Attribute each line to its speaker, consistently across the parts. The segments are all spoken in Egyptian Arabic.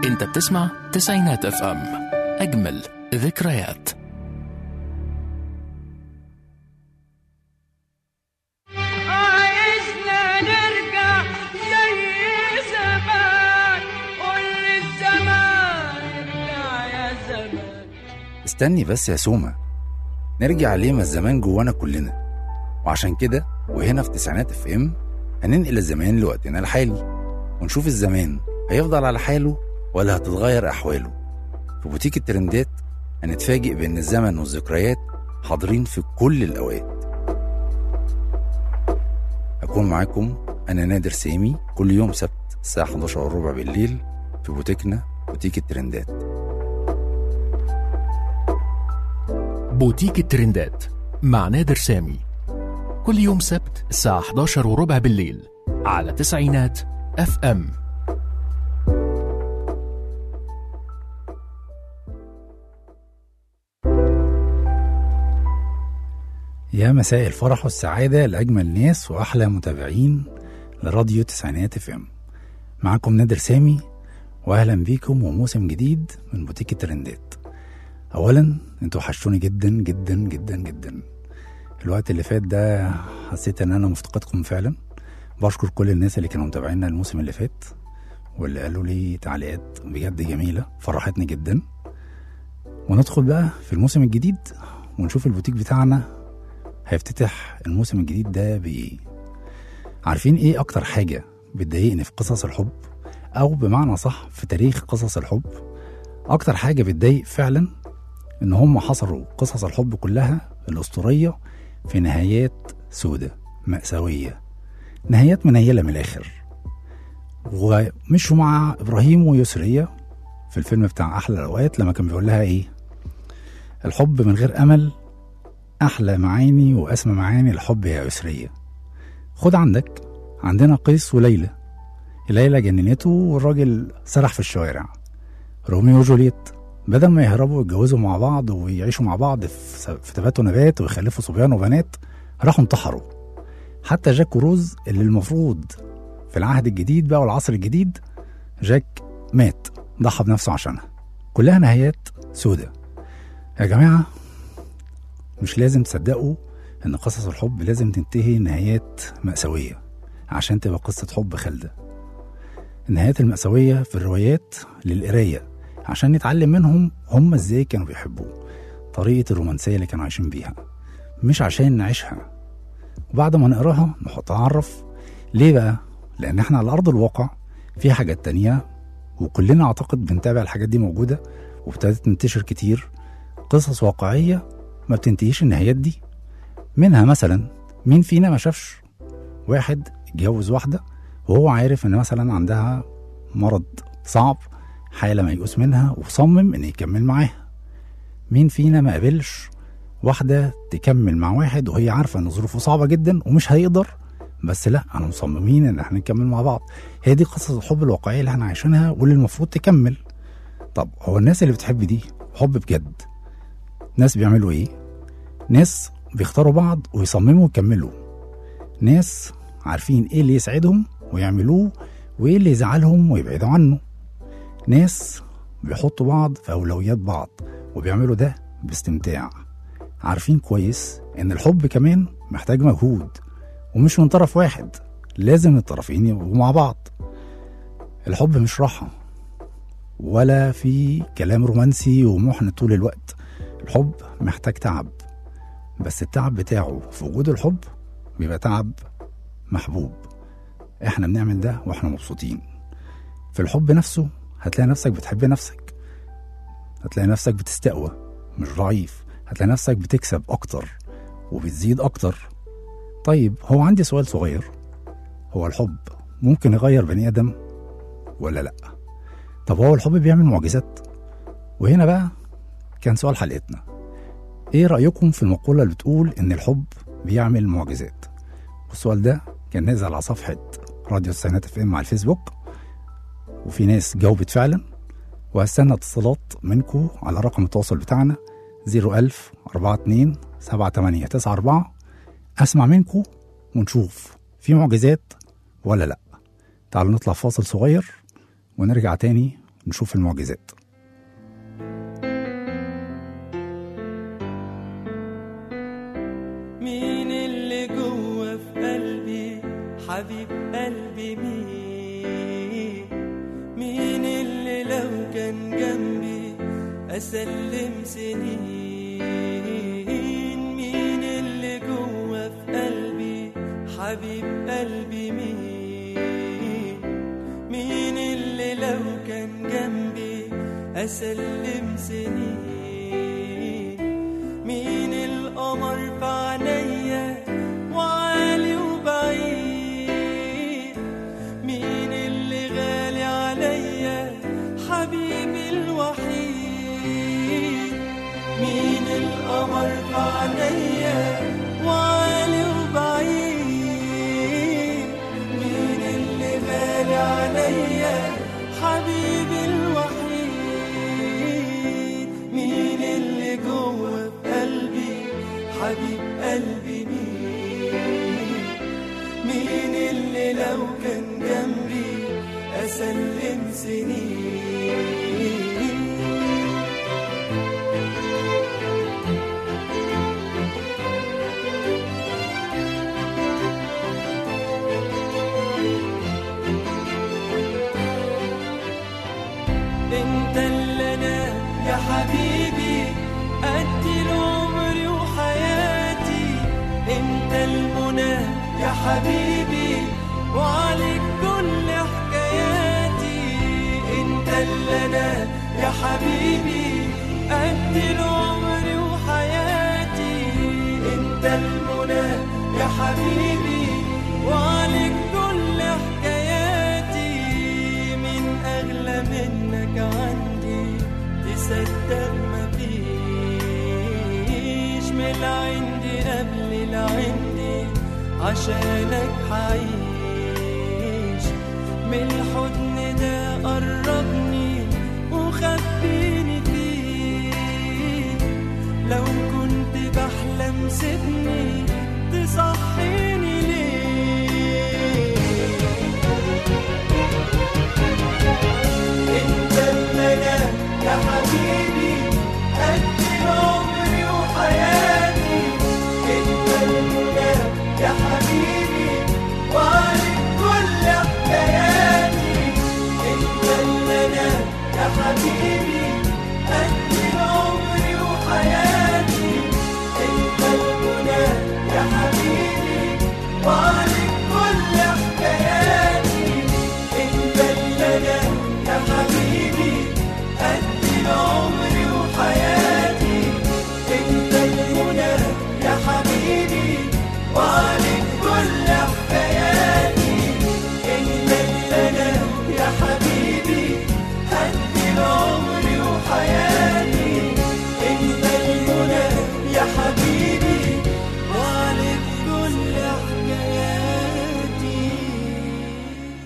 Speaker 1: انت بتسمع تسعينات اف ام اجمل ذكريات
Speaker 2: عايزنا نرجع زي زمان قول الزمان ارجع يا زمان
Speaker 3: استني بس يا سومة نرجع ليه ما الزمان جوانا كلنا وعشان كده وهنا في تسعينات اف ام هننقل الزمان لوقتنا الحالي ونشوف الزمان هيفضل على حاله ولا هتتغير أحواله في بوتيك الترندات هنتفاجئ بأن الزمن والذكريات حاضرين في كل الأوقات هكون معاكم أنا نادر سامي كل يوم سبت الساعة 11 وربع بالليل في بوتيكنا بوتيك الترندات
Speaker 1: بوتيك الترندات مع نادر سامي كل يوم سبت الساعة 11 وربع بالليل على تسعينات اف ام
Speaker 3: يا مساء الفرح والسعادة لأجمل ناس وأحلى متابعين لراديو تسعينات اف ام معاكم نادر سامي وأهلا بيكم وموسم جديد من بوتيك الترندات أولا انتوا وحشتوني جدا جدا جدا جدا الوقت اللي فات ده حسيت ان انا مفتقدكم فعلا بشكر كل الناس اللي كانوا متابعينا الموسم اللي فات واللي قالوا لي تعليقات بجد جميلة فرحتني جدا وندخل بقى في الموسم الجديد ونشوف البوتيك بتاعنا هيفتتح الموسم الجديد ده بإيه عارفين إيه أكتر حاجة بتضايقني في قصص الحب أو بمعنى صح في تاريخ قصص الحب أكتر حاجة بتضايق فعلا إن هم حصروا قصص الحب كلها الأسطورية في نهايات سودة مأساوية نهايات منيلة من الآخر ومشوا مع إبراهيم ويسرية في الفيلم بتاع أحلى الأوقات لما كان بيقول لها إيه الحب من غير أمل أحلى معاني وأسمى معاني الحب يا يسرية خد عندك عندنا قيس وليلى ليلى جننته والراجل سرح في الشوارع روميو وجولييت بدل ما يهربوا ويتجوزوا مع بعض ويعيشوا مع بعض في في تبات ونبات ويخلفوا صبيان وبنات راحوا انتحروا حتى جاك وروز اللي المفروض في العهد الجديد بقى والعصر الجديد جاك مات ضحى بنفسه عشانها كلها نهايات سودة يا جماعة مش لازم تصدقوا ان قصص الحب لازم تنتهي نهايات مأساوية عشان تبقى قصة حب خالدة النهايات المأساوية في الروايات للقراية عشان نتعلم منهم هم ازاي كانوا بيحبوا طريقة الرومانسية اللي كانوا عايشين بيها مش عشان نعيشها وبعد ما نقراها نتعرف ليه بقى لان احنا على ارض الواقع في حاجات تانية وكلنا اعتقد بنتابع الحاجات دي موجودة وابتدت تنتشر كتير قصص واقعية ما بتنتهيش النهايات دي منها مثلا مين فينا ما شافش واحد اتجوز واحدة وهو عارف ان مثلا عندها مرض صعب حالة ميؤوس منها وصمم ان يكمل معاها مين فينا ما قابلش واحدة تكمل مع واحد وهي عارفة ان ظروفه صعبة جدا ومش هيقدر بس لا انا مصممين ان احنا نكمل مع بعض هي دي قصص الحب الواقعية اللي احنا عايشينها واللي المفروض تكمل طب هو الناس اللي بتحب دي حب بجد ناس بيعملوا ايه ناس بيختاروا بعض ويصمموا يكملوا ناس عارفين ايه اللي يسعدهم ويعملوه وايه اللي يزعلهم ويبعدوا عنه ناس بيحطوا بعض في اولويات بعض وبيعملوا ده باستمتاع عارفين كويس ان الحب كمان محتاج مجهود ومش من طرف واحد لازم الطرفين يبقوا مع بعض الحب مش راحة ولا في كلام رومانسي ومحن طول الوقت الحب محتاج تعب بس التعب بتاعه في وجود الحب بيبقى تعب محبوب احنا بنعمل ده واحنا مبسوطين في الحب نفسه هتلاقي نفسك بتحب نفسك هتلاقي نفسك بتستقوى مش ضعيف هتلاقي نفسك بتكسب اكتر وبتزيد اكتر طيب هو عندي سؤال صغير هو الحب ممكن يغير بني ادم ولا لا طب هو الحب بيعمل معجزات وهنا بقى كان سؤال حلقتنا ايه رأيكم في المقولة اللي بتقول ان الحب بيعمل معجزات والسؤال ده كان نازل على صفحة راديو السينات اف ام على الفيسبوك وفي ناس جاوبت فعلا وهستنى اتصالات منكم على رقم التواصل بتاعنا 01000 42 7894 اسمع منكم ونشوف في معجزات ولا لا تعالوا نطلع فاصل صغير ونرجع تاني نشوف المعجزات
Speaker 4: مين اللي جوه في قلبي حبيب قلبي مين مين اللي لو كان جنبي أسلم سنين مين اللي جوه في قلبي حبيب قلبي مين مين اللي لو كان جنبي أسلم سنين مين القمر في عينيا وعالي وبعيد مين اللي غالي عليا حبيبي الوحيد مين القمر في عينيا وعالي وبعيد مين اللي غالي عليا حبيبي الوحيد مين اللي جوه في قلبي حبيب قلبي مين مين اللي لو كان جنبي أسلم سنين انت اللي انا يا حبيبي ادي لعمري وحياتي انت المنى يا حبيبي وعليك كل حكاياتي انت اللي انا يا حبيبي ادي لعمري وحياتي انت المنى يا حبيبي وعليك كل حكاياتي من اغلى منك عندي تصدق ما فيش من العندي قبل العندي عشانك حعيش من الحضن ده قربني وخبيني فيه لو كنت بحلم سيبني تصحيني ليه انت اللي انا يا حبيبي قد عمري وحياتي انت المنى يا حبيبي وعليك كل حكاياتي انت اللي انا يا حبيبي قد عمري وحياتي انت المنى يا حبيبي وعليك كل حكاياتي انت اللي انا يا حبيبي ادي عمري وحياتي انت المنى يا حبيبي وعليك كل حكاياتي انت اللي انا يا حبيبي ادي عمري وحياتي انت المنى يا حبيبي وعليك كل حكاياتي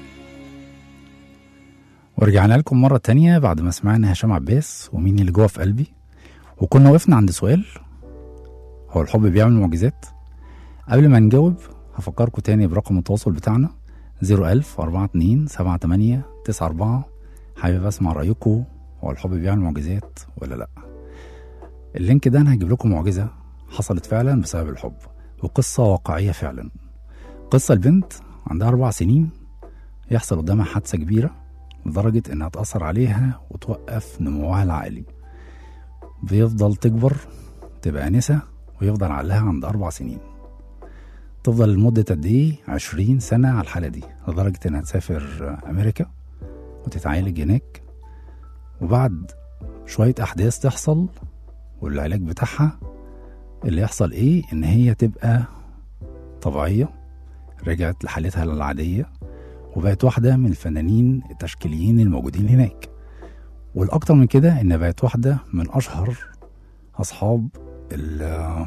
Speaker 3: ورجعنا لكم مرة تانية بعد ما سمعنا هشام عباس ومين اللي جوه في قلبي وكنا وقفنا عند سؤال هو الحب بيعمل معجزات قبل ما نجاوب هفكركم تاني برقم التواصل بتاعنا 01000 42 78 94 حابب اسمع رأيكم هو الحب بيعمل معجزات ولا لا اللينك ده انا هجيب لكم معجزة حصلت فعلا بسبب الحب وقصة واقعية فعلا قصة البنت عندها أربع سنين يحصل قدامها حادثة كبيرة لدرجة إنها تأثر عليها وتوقف نموها العقلي بيفضل تكبر تبقى نسا ويفضل عقلها عند أربع سنين تفضل لمدة قد إيه؟ عشرين سنة على الحالة دي لدرجة إنها تسافر أمريكا وتتعالج هناك وبعد شوية أحداث تحصل والعلاج بتاعها اللي يحصل إيه؟ إن هي تبقى طبيعية رجعت لحالتها العادية وبقت واحدة من الفنانين التشكيليين الموجودين هناك والأكتر من كده إن بقت واحدة من أشهر أصحاب ال-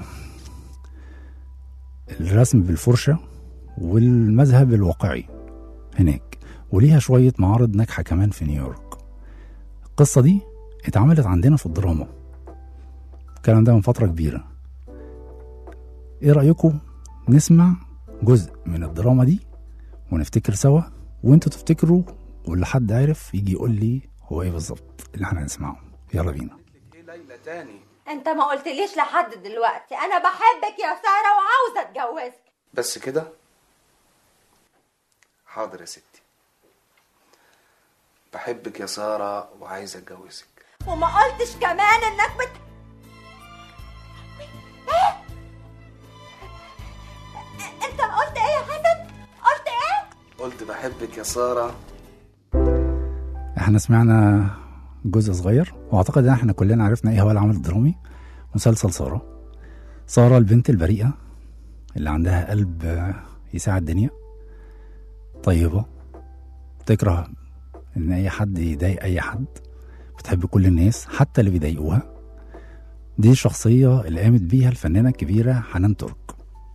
Speaker 3: الرسم بالفرشة والمذهب الواقعي هناك وليها شوية معارض ناجحة كمان في نيويورك القصة دي اتعملت عندنا في الدراما الكلام ده من فترة كبيرة ايه رأيكم نسمع جزء من الدراما دي ونفتكر سوا وانتوا تفتكروا واللي حد عارف يجي يقول لي هو ايه بالظبط اللي احنا هنسمعه يلا بينا
Speaker 5: ايه ليلى تاني
Speaker 6: انت ما قلتليش لحد دلوقتي انا بحبك يا ساره وعاوزه اتجوزك
Speaker 5: بس كده حاضر يا ستي بحبك يا سارة وعايز اتجوزك
Speaker 6: وما قلتش كمان انك بت ايه انت قلت ايه يا حسن قلت ايه
Speaker 5: قلت بحبك يا سارة
Speaker 3: احنا سمعنا جزء صغير واعتقد ان احنا كلنا عرفنا ايه هو العمل الدرامي مسلسل سارة سارة البنت البريئة اللي عندها قلب آه، يساعد الدنيا طيبة تكره ان اي حد يضايق اي حد بتحب كل الناس حتى اللي بيضايقوها دي الشخصية اللي قامت بيها الفنانة الكبيرة حنان ترك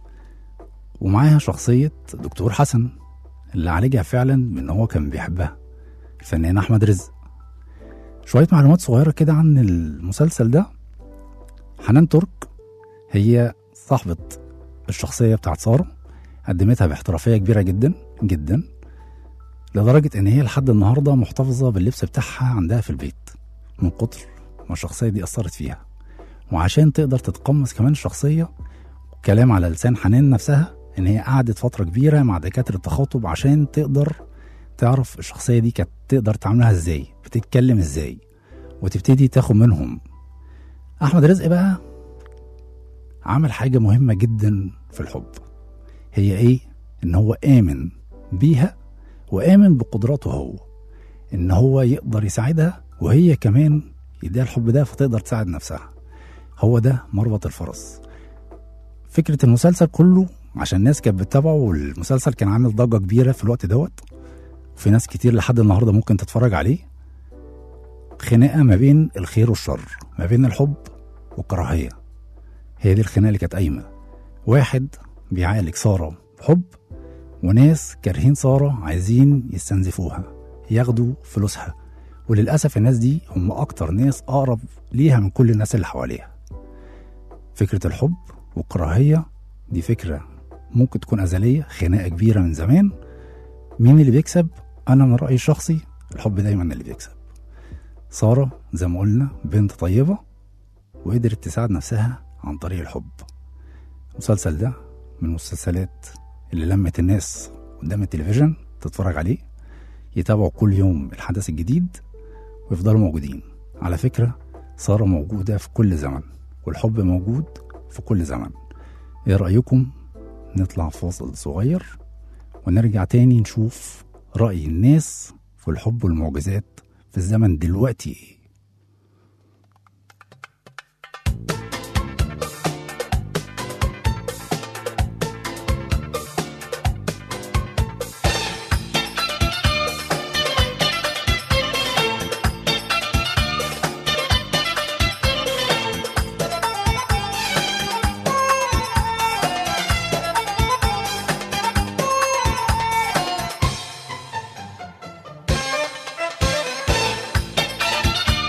Speaker 3: ومعاها شخصية دكتور حسن اللي عالجها فعلا بان هو كان بيحبها الفنان احمد رزق شويه معلومات صغيره كده عن المسلسل ده حنان ترك هي صاحبه الشخصيه بتاعت ساره قدمتها باحترافيه كبيره جدا جدا لدرجه ان هي لحد النهارده محتفظه باللبس بتاعها عندها في البيت من كتر ما الشخصيه دي اثرت فيها وعشان تقدر تتقمص كمان الشخصيه كلام على لسان حنان نفسها ان هي قعدت فتره كبيره مع دكاتره التخاطب عشان تقدر تعرف الشخصيه دي كانت تقدر تعاملها ازاي بتتكلم ازاي وتبتدي تاخد منهم احمد رزق بقى عمل حاجه مهمه جدا في الحب هي ايه ان هو امن بيها وامن بقدراته هو ان هو يقدر يساعدها وهي كمان يديها الحب ده فتقدر تساعد نفسها هو ده مربط الفرس فكره المسلسل كله عشان الناس كانت بتتابعه والمسلسل كان عامل ضجه كبيره في الوقت دوت وفي ناس كتير لحد النهارده ممكن تتفرج عليه خناقه ما بين الخير والشر ما بين الحب والكراهيه هي دي الخناقه اللي كانت قايمه واحد بيعالج ساره بحب وناس كارهين ساره عايزين يستنزفوها ياخدوا فلوسها وللاسف الناس دي هم اكتر ناس اقرب ليها من كل الناس اللي حواليها فكره الحب والكراهيه دي فكره ممكن تكون ازليه خناقه كبيره من زمان مين اللي بيكسب انا من رايي الشخصي الحب دايما اللي بيكسب ساره زي ما قلنا بنت طيبه وقدرت تساعد نفسها عن طريق الحب المسلسل ده من المسلسلات اللي لمت الناس قدام التلفزيون تتفرج عليه يتابعوا كل يوم الحدث الجديد ويفضلوا موجودين على فكرة سارة موجودة في كل زمن والحب موجود في كل زمن ايه رأيكم نطلع فاصل صغير ونرجع تاني نشوف رأي الناس في الحب والمعجزات في الزمن دلوقتي ايه
Speaker 4: Thank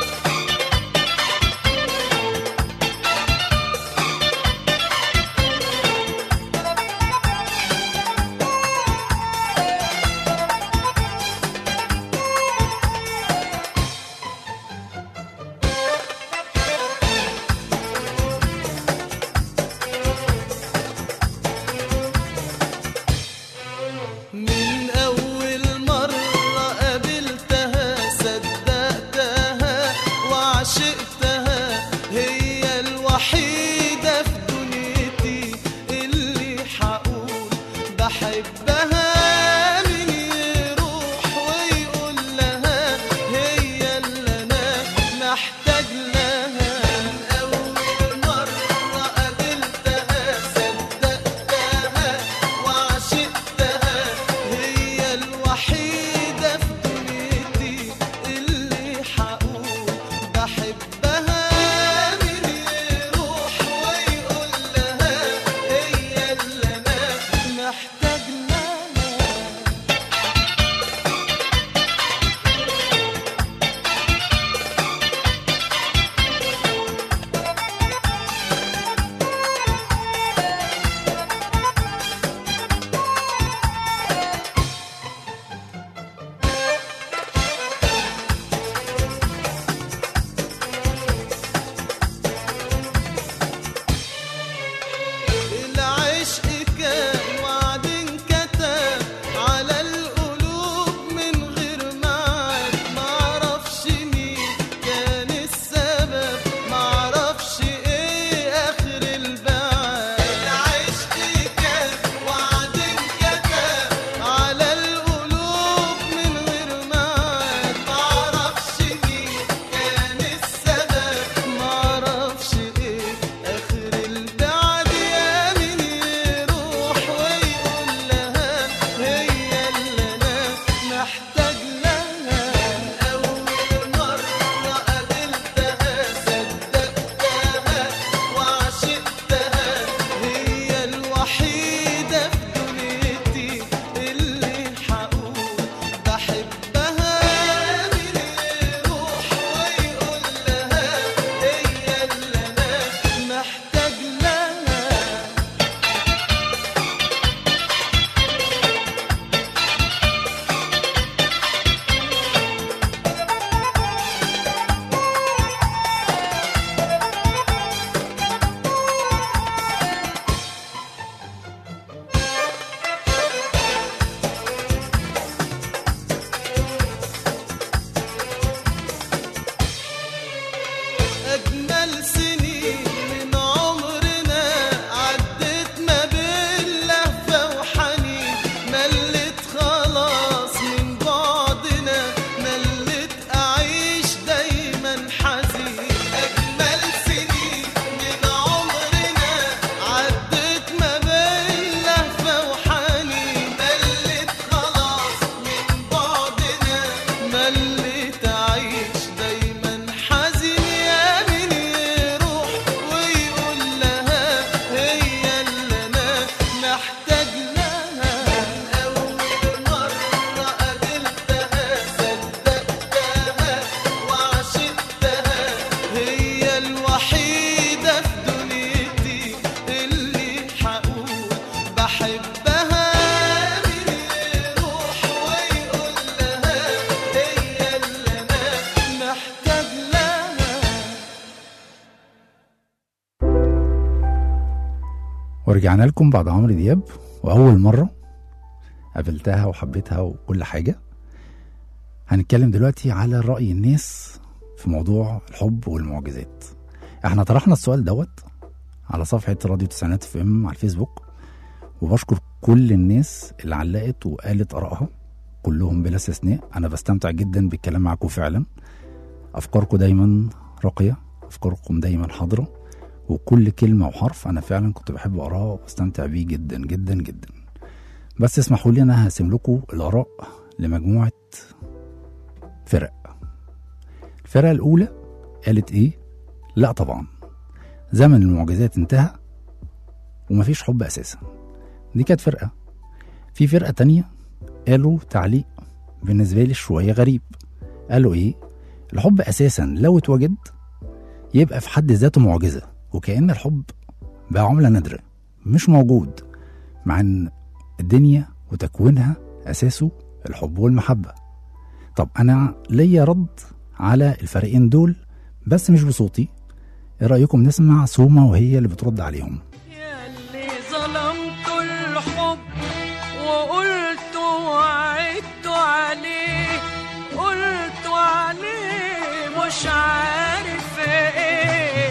Speaker 3: ورجعنا لكم بعد عمرو دياب وأول مرة قابلتها وحبيتها وكل حاجة هنتكلم دلوقتي على رأي الناس في موضوع الحب والمعجزات احنا طرحنا السؤال دوت على صفحة راديو تسعينات اف ام على الفيسبوك وبشكر كل الناس اللي علقت وقالت آرائها كلهم بلا استثناء أنا بستمتع جدا بالكلام معاكم فعلا أفكاركم دايما راقية أفكاركم دايما حاضرة وكل كلمة وحرف أنا فعلا كنت بحب أقراها وبستمتع بيه جدا جدا جدا بس اسمحوا لي أنا هقسم لكم الآراء لمجموعة فرق الفرقة الأولى قالت إيه؟ لا طبعا زمن المعجزات انتهى ومفيش حب أساسا دي كانت فرقة في فرقة تانية قالوا تعليق بالنسبة لي شوية غريب قالوا إيه؟ الحب أساسا لو اتوجد يبقى في حد ذاته معجزة وكأن الحب بقى عملة نادرة مش موجود مع إن الدنيا وتكوينها أساسه الحب والمحبة طب أنا ليا رد على الفريقين دول بس مش بصوتي ايه رأيكم نسمع سوما وهي اللي بترد عليهم
Speaker 2: ياللي ظلمت الحب وقلت وعدت عليه قلت عليه مش عارف ايه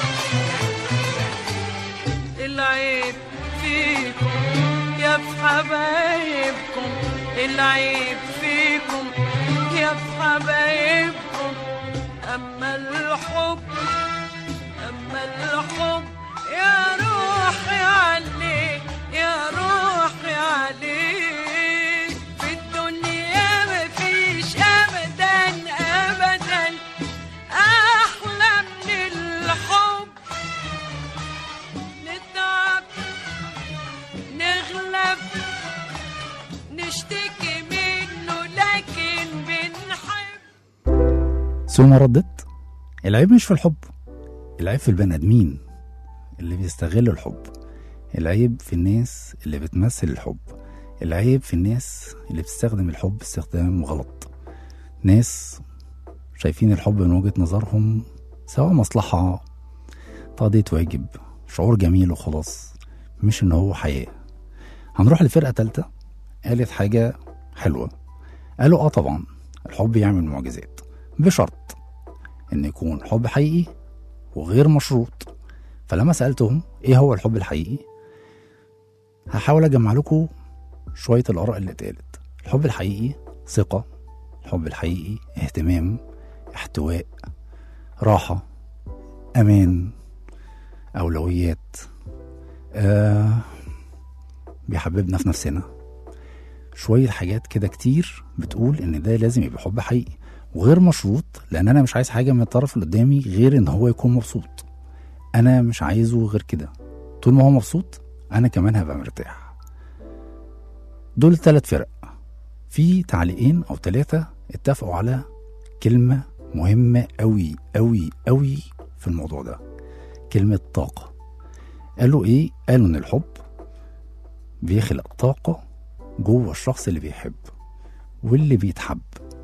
Speaker 2: العيب فيكم يا في حبايبكم العيب فيكم يا في حبايبكم اما الحب أما الحب يا روحي عليه يا روحي عليه في الدنيا مفيش أبدا أبدا أحلى من الحب نتعب نغلب نشتكي منه لكن بنحب
Speaker 3: سوما ردت العيب مش في الحب العيب في البني ادمين اللي بيستغلوا الحب العيب في الناس اللي بتمثل الحب العيب في الناس اللي بتستخدم الحب استخدام غلط ناس شايفين الحب من وجهة نظرهم سواء مصلحة تقضية واجب شعور جميل وخلاص مش ان هو حياة هنروح لفرقة تالتة قالت حاجة حلوة قالوا اه طبعا الحب يعمل معجزات بشرط ان يكون حب حقيقي وغير مشروط فلما سألتهم ايه هو الحب الحقيقي هحاول اجمع لكم شوية الآراء اللي اتقالت الحب الحقيقي ثقة الحب الحقيقي اهتمام احتواء راحة أمان أولويات آه بيحببنا في نفسنا شوية حاجات كده كتير بتقول إن ده لازم يبقى حب حقيقي وغير مشروط لأن أنا مش عايز حاجة من الطرف اللي قدامي غير إن هو يكون مبسوط أنا مش عايزه غير كده طول ما هو مبسوط أنا كمان هبقى مرتاح دول ثلاث فرق في تعليقين أو ثلاثة اتفقوا على كلمة مهمة أوي أوي أوي في الموضوع ده كلمة طاقة قالوا إيه؟ قالوا إن الحب بيخلق طاقة جوه الشخص اللي بيحب واللي بيتحب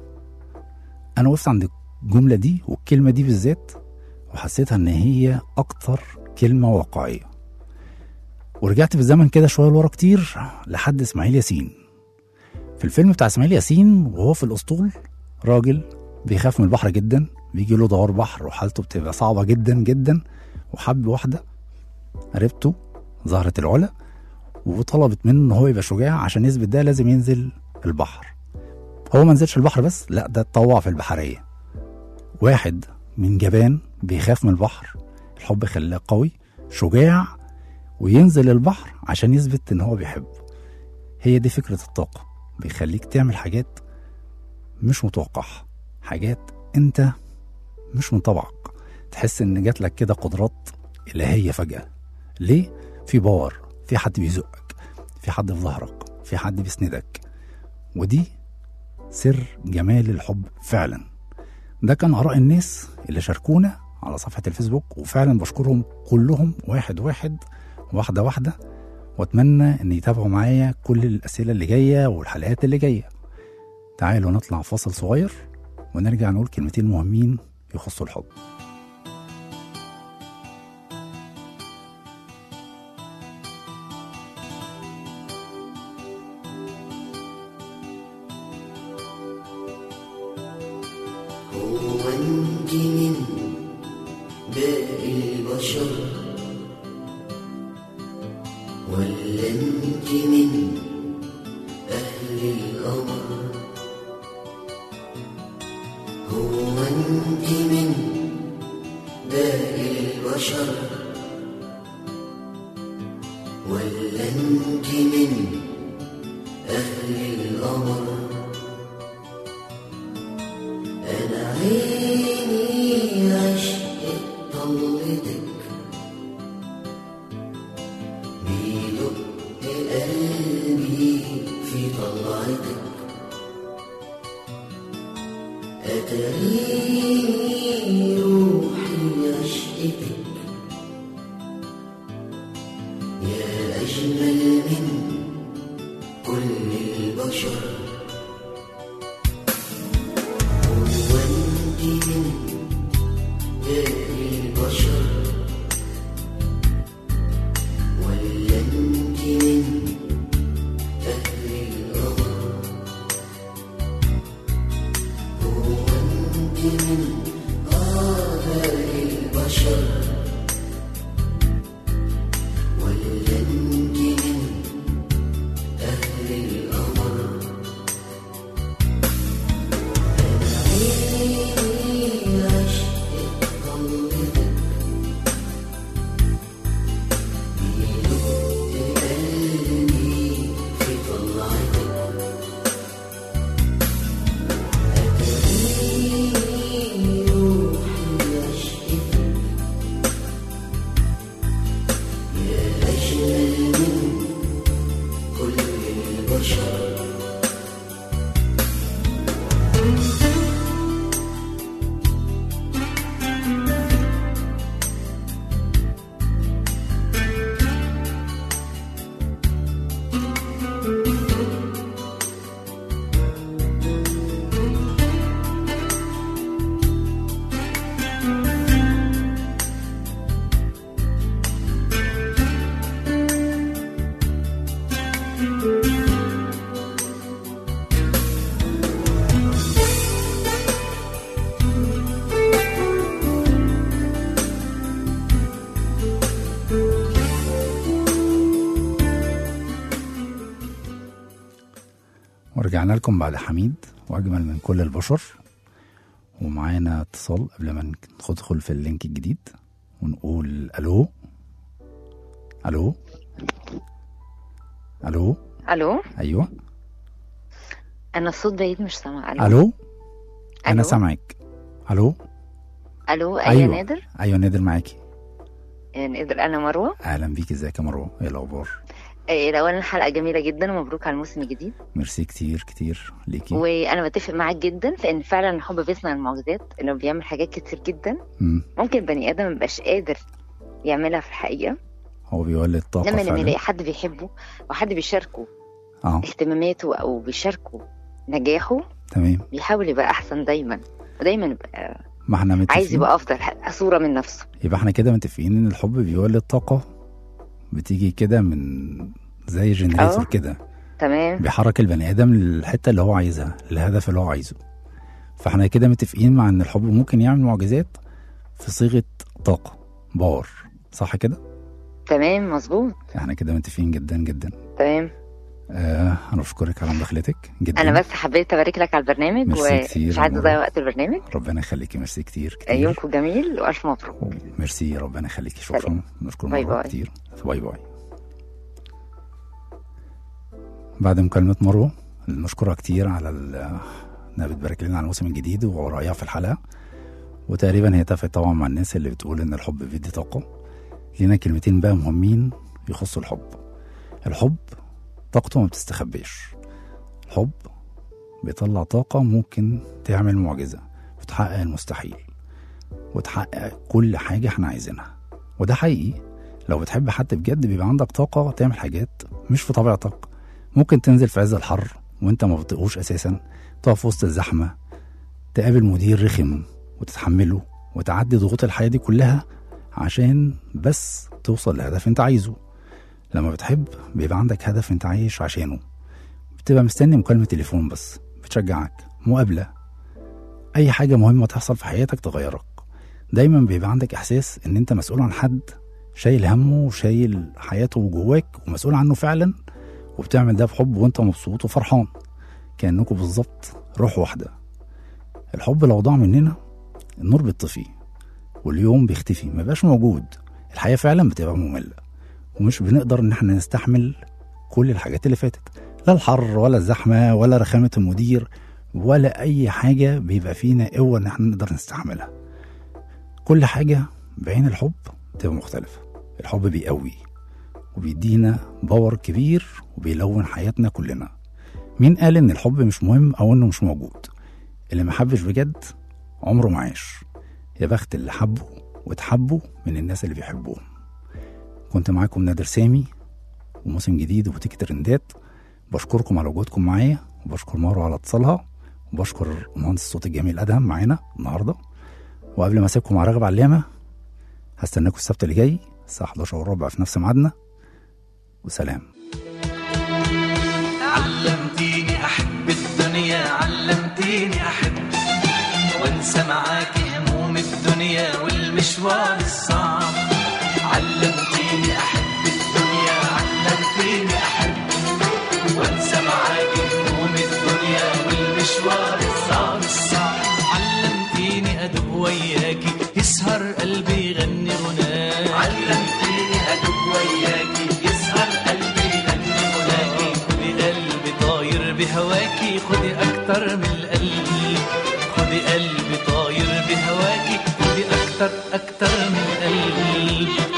Speaker 3: أنا وقفت عند الجملة دي والكلمة دي بالذات وحسيتها إن هي أكتر كلمة واقعية ورجعت بالزمن كده شوية لورا كتير لحد إسماعيل ياسين في الفيلم بتاع إسماعيل ياسين وهو في الأسطول راجل بيخاف من البحر جدا بيجي له دوار بحر وحالته بتبقى صعبة جدا جدا وحب واحدة قريبته ظهرت العلا وطلبت منه ان هو يبقى شجاع عشان يثبت ده لازم ينزل البحر هو ما نزلش البحر بس لا ده اتطوع في البحرية واحد من جبان بيخاف من البحر الحب خلاه قوي شجاع وينزل البحر عشان يثبت ان هو بيحب هي دي فكرة الطاقة بيخليك تعمل حاجات مش متوقعها حاجات انت مش من طبعك تحس ان جات لك كده قدرات الهية فجأة ليه؟ في باور في حد بيزقك في حد في ظهرك في حد بيسندك ودي سر جمال الحب فعلا ده كان آراء الناس اللي شاركونا على صفحة الفيسبوك وفعلا بشكرهم كلهم واحد واحد واحدة واحدة واتمنى ان يتابعوا معايا كل الاسئلة اللي جاية والحلقات اللي جاية تعالوا نطلع فاصل صغير ونرجع نقول كلمتين مهمين يخصوا الحب
Speaker 7: هو انت من باقي البشر ولا انت من اهل القمر هو انت من باقي البشر ولا انت من اهل القمر انا عيني عشقت طلتك بيدق قلبي في طلعتك أتريني روحي عشقتك يا أجمل من كل البشر هو أنت من باقي البشر ولا أنت من أهل القمر هو أنت من آباء البشر ولا أنت من أهل القمر أنا عيني عشقت طلتك بيدق قلبي في طلعتك أتريني روحي عشقتك يا أجمل من كل البشر
Speaker 3: ورجعنا لكم بعد حميد واجمل من كل البشر ومعانا اتصال قبل ما ندخل في اللينك الجديد ونقول الو الو الو
Speaker 8: الو
Speaker 3: ايوه
Speaker 8: انا الصوت بعيد مش سامعه الو
Speaker 3: الو انا
Speaker 8: ألو؟
Speaker 3: سامعك الو
Speaker 8: الو ايوه
Speaker 3: أيوة.
Speaker 8: نادر
Speaker 3: ايوه نادر معاكي
Speaker 8: آه، نادر انا مروه
Speaker 3: اهلا بيك ازيك يا مروه ايه الاخبار
Speaker 8: آه، اولا حلقه جميله جدا ومبروك على الموسم الجديد
Speaker 3: ميرسي كتير كتير ليكي
Speaker 8: وانا بتفق معاك جدا في ان فعلا الحب بيصنع المعجزات انه بيعمل حاجات كتير جدا
Speaker 3: مم.
Speaker 8: ممكن بني ادم مبقاش قادر يعملها في الحقيقه
Speaker 3: هو بيولد طاقه
Speaker 8: لما لما
Speaker 3: فعلا
Speaker 8: يلاقي حد بيحبه وحد بيشاركه
Speaker 3: اه
Speaker 8: اهتماماته او بيشاركه نجاحه
Speaker 3: تمام
Speaker 8: بيحاول يبقى احسن دايما ودايما يبقى
Speaker 3: ما احنا متفقين
Speaker 8: عايز يبقى افضل ح- صوره من نفسه
Speaker 3: يبقى احنا كده متفقين ان الحب بيولد طاقه بتيجي كده من زي جنريتور
Speaker 8: اه.
Speaker 3: كده
Speaker 8: تمام
Speaker 3: بيحرك البني ادم للحته اللي هو عايزها للهدف اللي هو عايزه فاحنا كده متفقين مع ان الحب ممكن يعمل معجزات في صيغه طاقه باور صح كده
Speaker 8: تمام مظبوط
Speaker 3: احنا كده متفقين جدا جدا
Speaker 8: تمام
Speaker 3: آه انا بشكرك على مداخلتك جدا
Speaker 8: انا بس حبيت ابارك لك على البرنامج
Speaker 3: ميرسي كتير
Speaker 8: ومش
Speaker 3: يا
Speaker 8: عايزه
Speaker 3: مرة.
Speaker 8: اضيع وقت البرنامج
Speaker 3: ربنا يخليكي ميرسي كتير كتير
Speaker 8: يومكم جميل والف مبروك
Speaker 3: ميرسي ربنا يخليكي شكرا
Speaker 8: سلام.
Speaker 3: نشكر
Speaker 8: باي
Speaker 3: مروه
Speaker 8: باي.
Speaker 3: كتير باي باي بعد مكالمة مروة اللي نشكرها كتير على ال- انها بتبارك لنا على الموسم الجديد ورأيها في الحلقة وتقريبا هي اتفقت طبعا مع الناس اللي بتقول ان الحب بيدي طاقة لينا كلمتين بقى مهمين يخصوا الحب الحب طاقته ما بتستخبيش الحب بيطلع طاقة ممكن تعمل معجزة وتحقق المستحيل وتحقق كل حاجة احنا عايزينها وده حقيقي لو بتحب حد بجد بيبقى عندك طاقة تعمل حاجات مش في طبيعتك ممكن تنزل في عز الحر وانت ما بتطيقوش اساسا تقف وسط الزحمة تقابل مدير رخم وتتحمله وتعدي ضغوط الحياة دي كلها عشان بس توصل لهدف انت عايزه لما بتحب بيبقى عندك هدف انت عايش عشانه بتبقى مستني مكالمة تليفون بس بتشجعك مقابلة اي حاجه مهمه تحصل في حياتك تغيرك دايما بيبقى عندك احساس ان انت مسؤول عن حد شايل همه وشايل حياته جواك ومسؤول عنه فعلا وبتعمل ده بحب وانت مبسوط وفرحان كانكم بالظبط روح واحده الحب لو ضاع مننا النور بيطفي واليوم بيختفي ما بقاش موجود الحياه فعلا بتبقى ممله ومش بنقدر ان احنا نستحمل كل الحاجات اللي فاتت لا الحر ولا الزحمه ولا رخامه المدير ولا اي حاجه بيبقى فينا قوه ان احنا نقدر نستحملها كل حاجه بعين الحب بتبقى مختلفه الحب بيقوي وبيدينا باور كبير وبيلون حياتنا كلنا مين قال ان الحب مش مهم او انه مش موجود اللي ما حبش بجد عمره ما عاش يا بخت اللي حبوا واتحبوا من الناس اللي بيحبوهم كنت معاكم نادر سامي وموسم جديد وبوتيك ترندات بشكركم على وجودكم معايا وبشكر مارو على اتصالها وبشكر مهندس الصوت الجميل ادهم معانا النهارده وقبل ما اسيبكم مع راغب علامه هستناكم السبت اللي جاي الساعه 11 وربع في نفس ميعادنا وسلام
Speaker 4: علمتيني احب الدنيا علمتيني احب وانسى معاك هموم الدنيا والمشوار الصعب علمتيني احب الدنيا علمتيني احب وانسى معاك هموم الدنيا والمشوار الصعب الصعب علمتيني ادب وياكي يسهر قلبي يغني غناك علمتيني ادب وياكي يسهر قلبي يغني غناكي خدي قلبي طاير بهواكي خدي اكتر من القلب خدي قلبي طاير بهواكي خدي اكتر اكتر من القلب